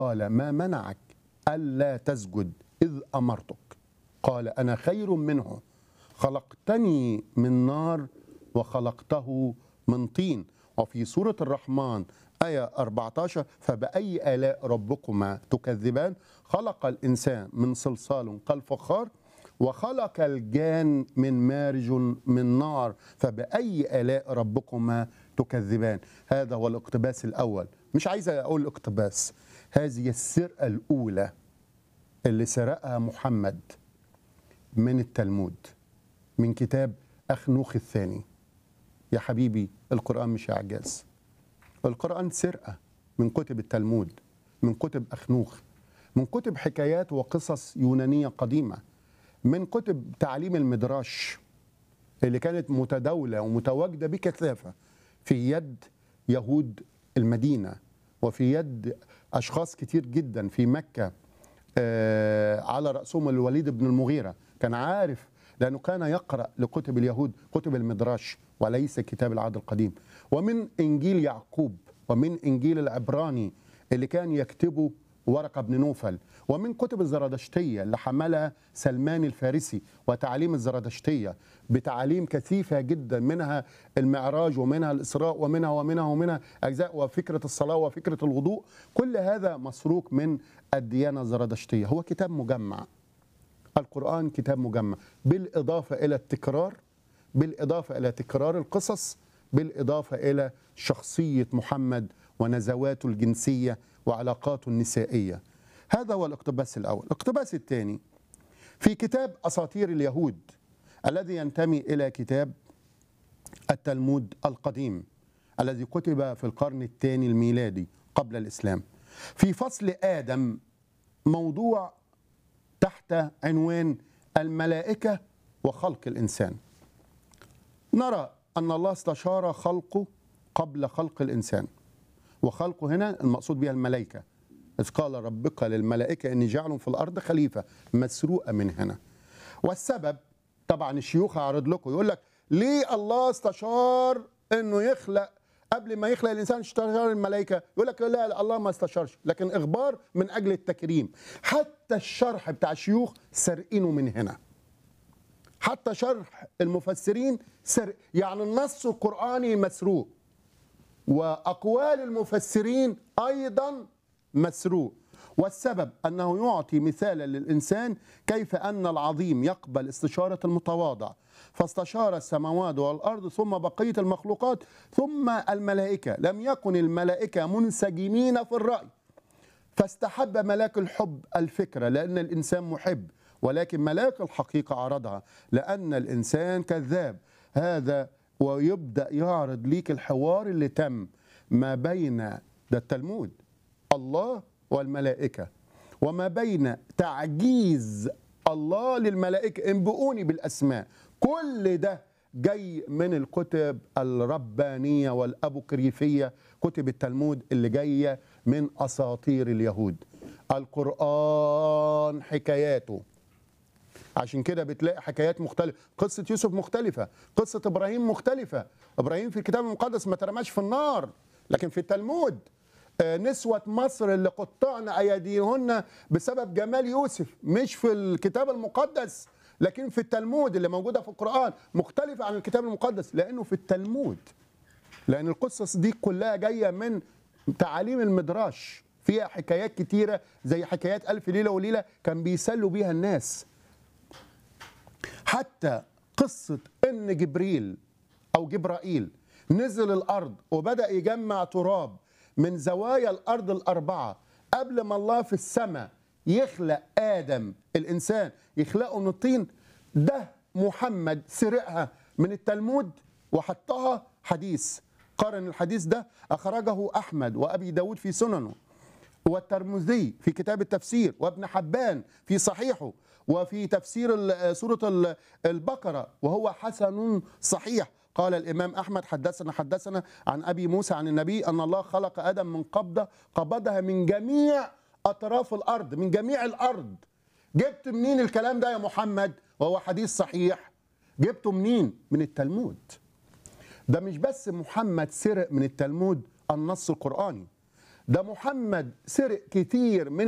قال ما منعك ألا تسجد إذ أمرتك قال أنا خير منه خلقتني من نار وخلقته من طين وفي سورة الرحمن آية 14 فبأي آلاء ربكما تكذبان خلق الإنسان من صلصال كالفخار وخلق الجان من مارج من نار فبأي آلاء ربكما تكذبان هذا هو الاقتباس الأول مش عايز أقول اقتباس هذه السرقة الأولى اللي سرقها محمد من التلمود من كتاب أخنوخ الثاني يا حبيبي القرآن مش إعجاز القرآن سرقة من كتب التلمود من كتب أخنوخ من كتب حكايات وقصص يونانية قديمة من كتب تعليم المدراش اللي كانت متداولة ومتواجدة بكثافة في يد يهود المدينة وفي يد أشخاص كتير جدا في مكة آه، على رأسهم الوليد بن المغيرة كان عارف لأنه كان يقرأ لكتب اليهود كتب المدراش وليس كتاب العهد القديم ومن إنجيل يعقوب ومن إنجيل العبراني اللي كان يكتبه ورقة بن نوفل ومن كتب الزرادشتية اللي حملها سلمان الفارسي وتعليم الزرادشتية بتعاليم كثيفة جدا منها المعراج ومنها الإسراء ومنها ومنها ومنها أجزاء وفكرة الصلاة وفكرة الوضوء كل هذا مسروق من الديانة الزرادشتية هو كتاب مجمع القرآن كتاب مجمع بالإضافة إلى التكرار بالإضافة إلى تكرار القصص بالإضافة إلى شخصية محمد ونزواته الجنسية وعلاقاته النسائية هذا هو الاقتباس الأول الاقتباس الثاني في كتاب أساطير اليهود الذي ينتمي إلى كتاب التلمود القديم الذي كتب في القرن الثاني الميلادي قبل الإسلام في فصل آدم موضوع تحت عنوان الملائكة وخلق الإنسان نرى أن الله استشار خلقه قبل خلق الإنسان وخلقه هنا المقصود بها الملائكة إذ قال ربك للملائكة إني جعل في الأرض خليفة مسروقة من هنا والسبب طبعا الشيوخ هعرض لكم يقول لك ليه الله استشار إنه يخلق قبل ما يخلق الانسان استشار الملائكه يقول لك لا, لا الله ما استشارش لكن اخبار من اجل التكريم حتى الشرح بتاع الشيوخ سرقينه من هنا حتى شرح المفسرين سرق يعني النص القراني مسروق واقوال المفسرين ايضا مسروق والسبب انه يعطي مثالا للانسان كيف ان العظيم يقبل استشاره المتواضع فاستشار السماوات والارض ثم بقيه المخلوقات ثم الملائكه لم يكن الملائكه منسجمين في الراي فاستحب ملاك الحب الفكره لان الانسان محب ولكن ملاك الحقيقه عرضها لان الانسان كذاب هذا ويبدا يعرض ليك الحوار اللي تم ما بين ده التلمود الله والملائكه وما بين تعجيز الله للملائكه انبئوني بالاسماء كل ده جاي من الكتب الربانيه والابوكريفيه كتب التلمود اللي جايه من اساطير اليهود القران حكاياته عشان كده بتلاقي حكايات مختلفة قصة يوسف مختلفة قصة إبراهيم مختلفة إبراهيم في الكتاب المقدس ما ترماش في النار لكن في التلمود آه، نسوة مصر اللي قطعن أيديهن بسبب جمال يوسف مش في الكتاب المقدس لكن في التلمود اللي موجودة في القرآن مختلفة عن الكتاب المقدس لأنه في التلمود لأن القصص دي كلها جاية من تعاليم المدراش فيها حكايات كتيرة زي حكايات ألف ليلة وليلة كان بيسلوا بيها الناس حتى قصة إن جبريل أو جبرائيل نزل الأرض وبدأ يجمع تراب من زوايا الأرض الأربعة قبل ما الله في السماء يخلق آدم الإنسان يخلقه من الطين ده محمد سرقها من التلمود وحطها حديث قارن الحديث ده أخرجه أحمد وأبي داود في سننه والترمذي في كتاب التفسير وابن حبان في صحيحه وفي تفسير ال- سورة ال- البقرة وهو حسن صحيح قال الإمام أحمد حدثنا حدثنا عن أبي موسى عن النبي أن الله خلق آدم من قبضة قبضها من جميع أطراف الأرض من جميع الأرض جبت منين الكلام ده يا محمد وهو حديث صحيح جبته منين من التلمود ده مش بس محمد سرق من التلمود النص القرآني ده محمد سرق كتير من